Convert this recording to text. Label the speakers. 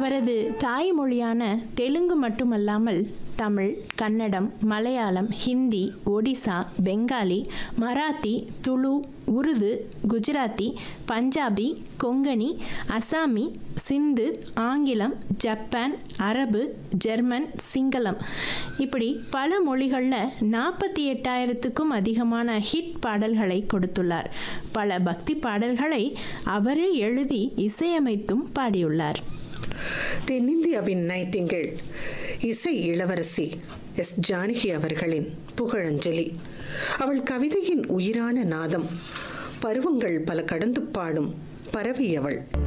Speaker 1: அவரது தாய்மொழியான தெலுங்கு மட்டுமல்லாமல் தமிழ் கன்னடம் மலையாளம் ஹிந்தி ஒடிசா பெங்காலி மராத்தி துளு உருது குஜராத்தி பஞ்சாபி கொங்கணி அசாமி சிந்து ஆங்கிலம் ஜப்பான் அரபு ஜெர்மன் சிங்களம் இப்படி பல மொழிகளில் நாற்பத்தி எட்டாயிரத்துக்கும் அதிகமான ஹிட் பாடல்களை கொடுத்துள்ளார் பல பக்தி பாடல்களை அவரே எழுதி இசையமைத்தும் பாடியுள்ளார்
Speaker 2: தென்னிந்தியாவின் நைட்டிங்கேல் இசை இளவரசி எஸ் ஜானகி அவர்களின் புகழஞ்சலி அவள் கவிதையின் உயிரான நாதம் பருவங்கள் பல கடந்து பாடும் பரவியவள்